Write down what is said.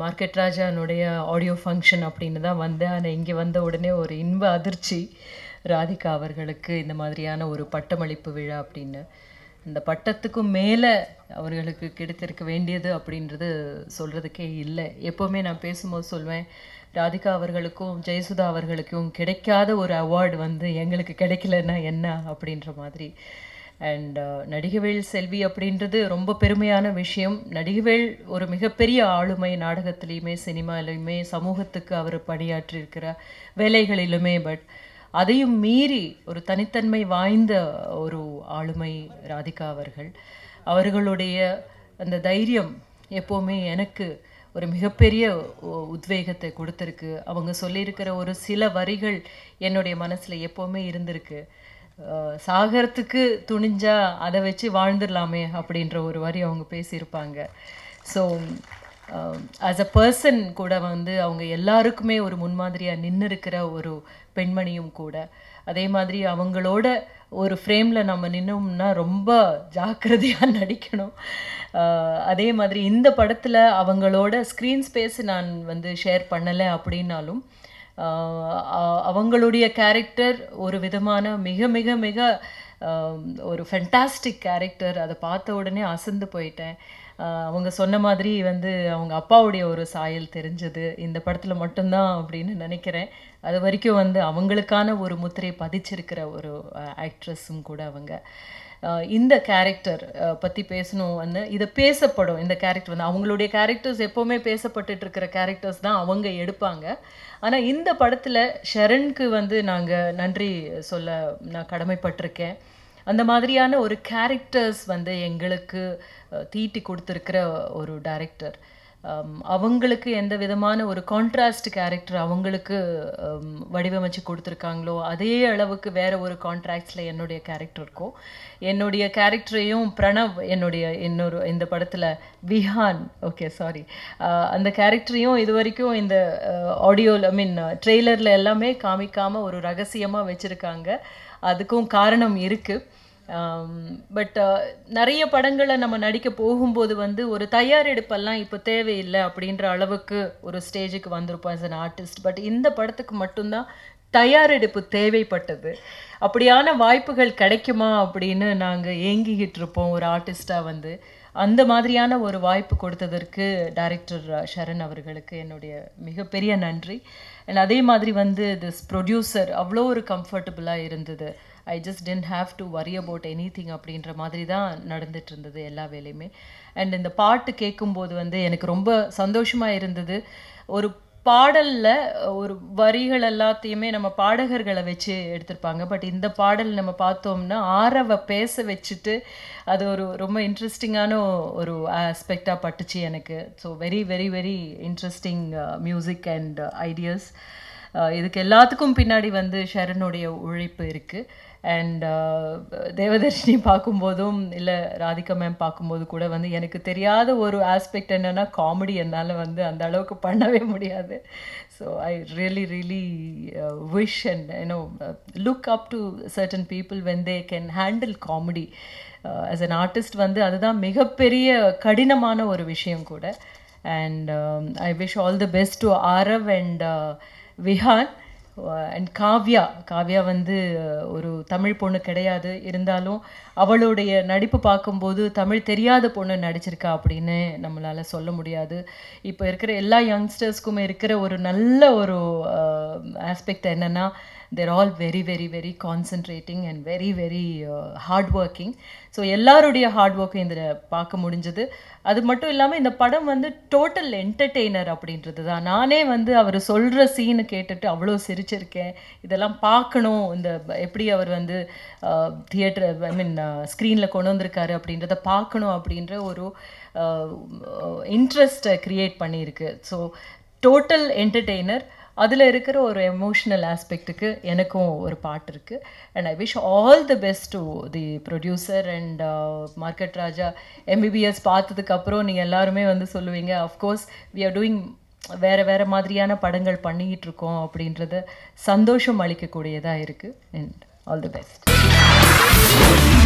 market ராஜானுடைய audio function அப்படின்னு தான் வந்தேன் ஆனால் இங்கே வந்த உடனே ஒரு இன்ப அதிர்ச்சி ராதிகா அவர்களுக்கு இந்த மாதிரியான ஒரு பட்டமளிப்பு விழா அப்படின்னு இந்த பட்டத்துக்கும் மேலே அவர்களுக்கு கிடைத்திருக்க வேண்டியது அப்படின்றது சொல்கிறதுக்கே இல்லை எப்போவுமே நான் பேசும்போது சொல்வேன் ராதிகா அவர்களுக்கும் ஜெயசுதா அவர்களுக்கும் கிடைக்காத ஒரு அவார்டு வந்து எங்களுக்கு கிடைக்கலன்னா என்ன அப்படின்ற மாதிரி அண்ட் நடிகவேல் செல்வி அப்படின்றது ரொம்ப பெருமையான விஷயம் நடிகவேல் ஒரு மிகப்பெரிய ஆளுமை நாடகத்திலையுமே சினிமாலையுமே சமூகத்துக்கு அவர் பணியாற்றியிருக்கிற வேலைகளிலுமே பட் அதையும் மீறி ஒரு தனித்தன்மை வாய்ந்த ஒரு ஆளுமை ராதிகா அவர்கள் அவர்களுடைய அந்த தைரியம் எப்போவுமே எனக்கு ஒரு மிகப்பெரிய உ- உத்வேகத்தை கொடுத்துருக்கு அவங்க சொல்லியிருக்கிற ஒரு சில வரிகள் என்னுடைய மனசில் எப்போவுமே இருந்திருக்கு அஹ் சாகறதுக்கு துணிஞ்சா அதை வச்சு வாழ்ந்துடலாமே அப்படின்ற ஒரு வரி அவங்க பேசியிருப்பாங்க ஸோ ஆஸ் அ பர்சன் கூட வந்து அவங்க எல்லாருக்குமே ஒரு முன்மாதிரியாக நின்று இருக்கிற ஒரு பெண்மணியும் கூட அதே மாதிரி அவங்களோட ஒரு ஃப்ரேமில் நம்ம நின்னோம்னா ரொம்ப ஜாக்கிரதையாக நடிக்கணும் அஹ் அதே மாதிரி இந்த படத்தில் அவங்களோட ஸ்க்ரீன் ஸ்பேஸ் நான் வந்து ஷேர் பண்ணலை அப்படின்னாலும் ஆஹ் அ- அவங்களுடைய கேரக்டர் ஒரு விதமான மிக மிக மிக ஆம், ஒரு ஃபென்டாஸ்டிக் கேரக்டர் அதை பார்த்த உடனே அசந்து போயிட்டேன் ஆஹ் அவங்க சொன்ன மாதிரி வந்து அவங்க அப்பாவுடைய ஒரு சாயல் தெரிஞ்சது இந்த படத்தில் மட்டும்தான் அப்படின்னு நினைக்கிறேன் அது வரைக்கும் வந்து அவங்களுக்கான ஒரு முத்திரை பதிச்சிருக்கிற ஒரு ஆக்ட்ரஸும் கூட அவங்க ஆஹ் இந்த கேரக்டர் பற்றி பேசணும் வந்து இதை பேசப்படும் இந்த கேரக்டர் வந்து அவங்களுடைய கேரக்டர்ஸ் எப்போவுமே பேசப்பட்டுட்டு இருக்கிற கேரக்டர்ஸ் தான் அவங்க எடுப்பாங்க ஆனால் இந்த படத்தில் ஷரண்க்கு வந்து நாங்கள் நன்றி சொல்ல நான் கடமைப்பட்டிருக்கேன் அந்த மாதிரியான ஒரு கேரக்டர்ஸ் வந்து எங்களுக்கு அஹ், தீட்டி கொடுத்துருக்கிற ஒரு டைரக்டர் அவங்களுக்கு எந்த விதமான ஒரு கான்ட்ராஸ்ட் கேரக்டர் அவங்களுக்கு ஹம், வடிவமைச்சு கொடுத்துருக்காங்களோ அதே அளவுக்கு வேற ஒரு கான்ட்ராக்ட்ஸில் என்னுடைய கேரக்டர் இருக்கும் என்னுடைய கேரக்டரையும் பிரணவ் என்னுடைய இன்னொரு இந்த படத்தில் விஹான் ஓகே சாரி அந்த கேரக்டரையும் இது வரைக்கும் இந்த ஆடியோவில் ஐ மீன் ட்ரெய்லரில் எல்லாமே காமிக்காமல் ஒரு ரகசியமாக வச்சுருக்காங்க அதுக்கும் காரணம் இருக்குது பட் நிறைய படங்களை நம்ம நடிக்க போகும்போது வந்து ஒரு தயாரெடுப்பெல்லாம் இப்போ தேவையில்லை அப்படின்ற அளவுக்கு ஒரு ஸ்டேஜுக்கு வந்திருப்போம் as an ஆர்டிஸ்ட் பட் இந்த படத்துக்கு மட்டும்தான் தயாரெடுப்பு தேவைப்பட்டது அப்படியான வாய்ப்புகள் கிடைக்குமா அப்படின்னு நாங்கள் ஏங்கிக்கிட்டு இருப்போம் ஒரு ஆர்டிஸ்டாக வந்து அந்த மாதிரியான ஒரு வாய்ப்பு கொடுத்ததற்கு டைரக்டர் ஷரண் அவர்களுக்கு என்னுடைய மிகப்பெரிய நன்றி அண்ட் அதே மாதிரி வந்து திஸ் ப்ரொடியூசர் அவ்வளோ ஒரு கம்ஃபர்டபுளாக இருந்தது I just tend have to worry about anything அப்படின்ற மாதிரி தான் நடந்துட்டு இருந்தது எல்லா வேலையுமே அண்ட் இந்த பாட்டு கேட்கும்போது வந்து எனக்கு ரொம்ப சந்தோஷமாக இருந்தது ஒரு பாடலில் ஒரு வரிகள் எல்லாத்தையுமே நம்ம பாடகர்களை வச்சு எடுத்திருப்பாங்க பட் இந்த பாடல் நம்ம பார்த்தோம்னா ஆரவ பேச வச்சுட்டு அது ஒரு ரொம்ப இன்ட்ரெஸ்டிங்கான ஒரு ஆஸ்பெக்டாக பட்டுச்சு எனக்கு so very very very interesting music and ideas இதுக்கு எல்லாத்துக்கும் பின்னாடி வந்து ஷரனுடைய உழைப்பு இருக்குது அண்ட் தேவதர்ஷினி பார்க்கும்போதும் இல்லை ராதிகா மேம் பார்க்கும்போது கூட வந்து எனக்கு தெரியாத ஒரு ஆஸ்பெக்ட் என்னென்னா காமெடி என்னால் வந்து அந்த அளவுக்கு பண்ணவே முடியாது so I really really wish and you know look up to certain people when they can handle comedy as an artist வந்து அதுதான் மிகப்பெரிய கடினமான ஒரு விஷயம் கூட and I wish all the best to Aarav and Vihaan and Kavya Kavya வந்து ஒரு தமிழ் பொண்ணு கிடையாது இருந்தாலும் அவளுடைய நடிப்பு பார்க்கும்போது தமிழ் தெரியாத பொண்ணு நடிச்சிருக்கா அப்படின்னு நம்மளால் சொல்ல முடியாது இப்போ இருக்கிற எல்லா யங்ஸ்டர்ஸ்க்குமே இருக்கிற ஒரு நல்ல ஒரு ஆஸ்பெக்ட் என்னென்னா there all very very very concentrating and very very hard working so எல்லாருடைய ஹார்ட் ஒர்க்கும் இதில் பார்க்க முடிஞ்சது அது மட்டும் இல்லாமல் இந்த படம் வந்து டோட்டல் என்டர்டெய்னர் அப்படின்றது தான் நானே வந்து அவர் சொல்கிற சீனு கேட்டுட்டு அவ்வளோ சிரிச்சிருக்கேன் இதெல்லாம் பார்க்கணும் இந்த எப்படி அவர் வந்து தியேட்டர் ஐ மீன் ஸ்க்ரீனில் கொண்டு வந்திருக்காரு அப்படின்றத பார்க்கணும் அப்படின்ற ஒரு இன்ட்ரெஸ்ட்டை க்ரியேட் பண்ணியிருக்கு ஸோ டோட்டல் என்டர்டெய்னர் அதில் இருக்கிற ஒரு எமோஷ்னல் ஆஸ்பெக்ட்டுக்கு எனக்கும் ஒரு பாட்டு இருக்குது and I wish all the best to the producer and market Raja MBBS பார்த்ததுக்கப்புறம் நீங்கள் எல்லாருமே வந்து சொல்லுவீங்க அஃப்கோர்ஸ் வி ஆர் டூயிங் வேறு வேறு மாதிரியான படங்கள் பண்ணிக்கிட்டு இருக்கோம் அப்படின்றது சந்தோஷம் அளிக்கக்கூடியதாக இருக்குது அண்ட் ஆல் தி பெஸ்ட்